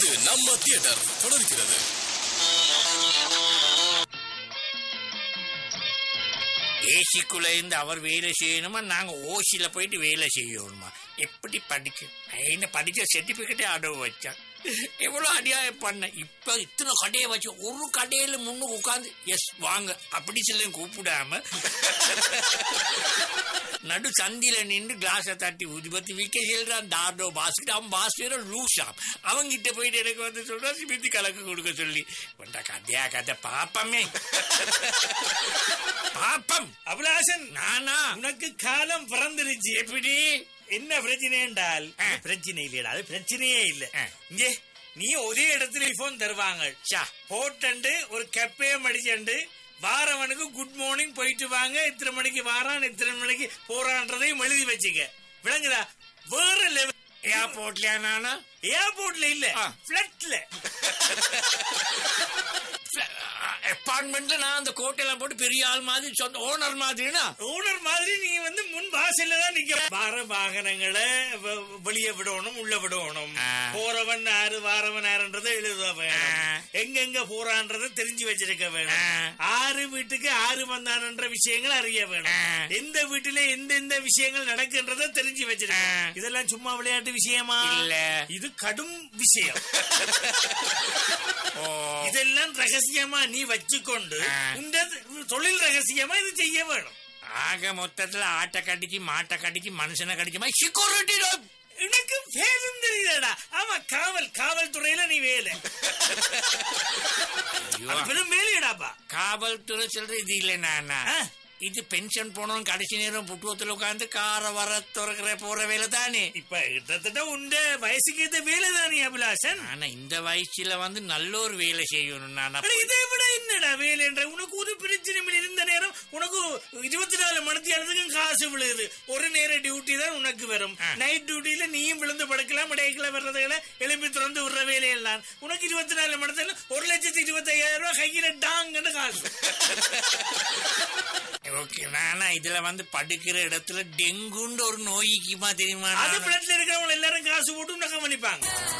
இது நம்ம தியேட்டர் தொடர்கிறது ஏசிக்குள்ள இருந்து அவர் வேலை செய்யணுமா நாங்க ஓசியில போயிட்டு வேலை செய்யணுமா எப்படி படிக்க என்ன படிச்ச சர்டிபிகேட்டே அடவு வச்சான் எவ்வளவு அநியாயம் பண்ண இப்ப இத்தனை கடையை வச்சு ஒரு கடையில முன்னு உட்காந்து எஸ் வாங்க அப்படி சொல்ல கூப்பிடாம நடு சந்தில நின்று கிளாஸை தட்டி ஊதி பத்தி விக்க செல்றான் டார்டோ பாஸ்கெட் அவன் பாஸ்கெட் லூசாம் அவங்கிட்ட போயிட்டு எனக்கு வந்து சொல்றா சிமித்தி கலக்கு கொடுக்க சொல்லி உண்ட கதையா கதை பாப்பமே பாப்பம் அபிலாஷன் நானா உனக்கு காலம் பிறந்துருச்சு எப்படி என்ன பிரச்சனை என்றால் ஆ. பிரச்சனை இல்லையடா அது பிரச்சனையே இல்ல ஆ. இங்கே நீ ஒரே இடத்துல போன் தருவாங்க ஷா போட்டண்டு ஒரு கப்பையும் அடிச்சண்டு வாரவனுக்கு குட் மார்னிங் போயிட்டு வாங்க இத்தனை மணிக்கு வாரான் இத்தனை மணிக்கு போறான்றதையும் எழுதி வச்சுக்க விளங்குதா வேற லெவல் ஏர்போர்ட்லயா நானா ஏர்போர்ட்ல இல்ல ஆ. பிளட்ல அப்பார்ட்மெண்ட்ல நான் அந்த கோட்டையெல்லாம் போட்டு பெரிய ஆள் மாதிரி சொந்த ஓனர் மாதிரினா ஓனர் மாதிரி நீ வந்து முன் வாசல்ல தான் நிக்க வார வாகனங்களை வ- வெளிய விடணும் உள்ள விடணும் ஆ. போறவன் யாரு வாரவன் யாருன்றதை எழுத வேணும் ஆ. எங்கெங்க போறான்றதை தெரிஞ்சு வச்சிருக்க வேணும் ஆ. ஆறு வீட்டுக்கு ஆறு வந்தானன்ற விஷயங்கள் அறிய வேணும் ஆ. எந்த வீட்டுல எந்தெந்த விஷயங்கள் நடக்குன்றதை தெரிஞ்சு வச்சிருக்க ஆ. இதெல்லாம் சும்மா விளையாட்டு விஷயமா இல்ல. இது கடும் விஷயம் ஓ இதெல்லாம் ரகசியமா நீ வச்சுக்கொண்டு ஆ. இந்த தொழில் ரகசியமா இது செய்ய வேணும் ஆக மொத்தத்துல ஆட்டை கடிச்சு மாட்டை கடிச்சு மனுஷனை கடிச்சு செக்யூரிட்டி எனக்கு பேரும் தெரியலடா ஆமா காவல் காவல்துறையில நீ வேலை அது பெரும் வேலையடாப்பா காவல்துறை சொல்ற இது இல்ல நானா ஆ. இது பென்ஷன் போனோம் கடைசி நேரம் புட்டுவத்துல உட்காந்து காரை வர துறக்கிற போற வேலை தானே இப்ப கிட்டத்தட்ட உண்ட வயசுக்கு ஏத்த வேலை தானே அபிலாஷன் ஆனா இந்த வயசுல வந்து நல்ல ஒரு வேலை செய்யணும் நானா அட, இதை விட என்னடா வேலைன்ற உனக்கு ஒரு பிரச்சனை இருந்த நேரம் உனக்கு இருபத்தி நாலு மணி நேரத்துக்கும் காசு விழுகுது ஒரு நேர டியூட்டி தான் உனக்கு வரும் ஆ. நைட் டியூட்டியில நீயும் விழுந்து படுக்கலாம் இடையில வர்றதுகளை எலும்பி திறந்து விடுற வேலையெல்லாம் உனக்கு இருபத்தி நாலு மணி நேரம் ஒரு லட்சத்தி இருபத்தி ஐயாயிரம் ரூபாய் கையில டாங்கன்னு காசு ஓகே நானா இதுல வந்து படுக்கிற இடத்துல டெங்குன்ற ஒரு நோய்க்குமா தெரியுமா அது நானா? பிளட்ல இருக்கிறவங்க எல்லாரும் காசு போட்டு உன்னை கவனிப்பாங்க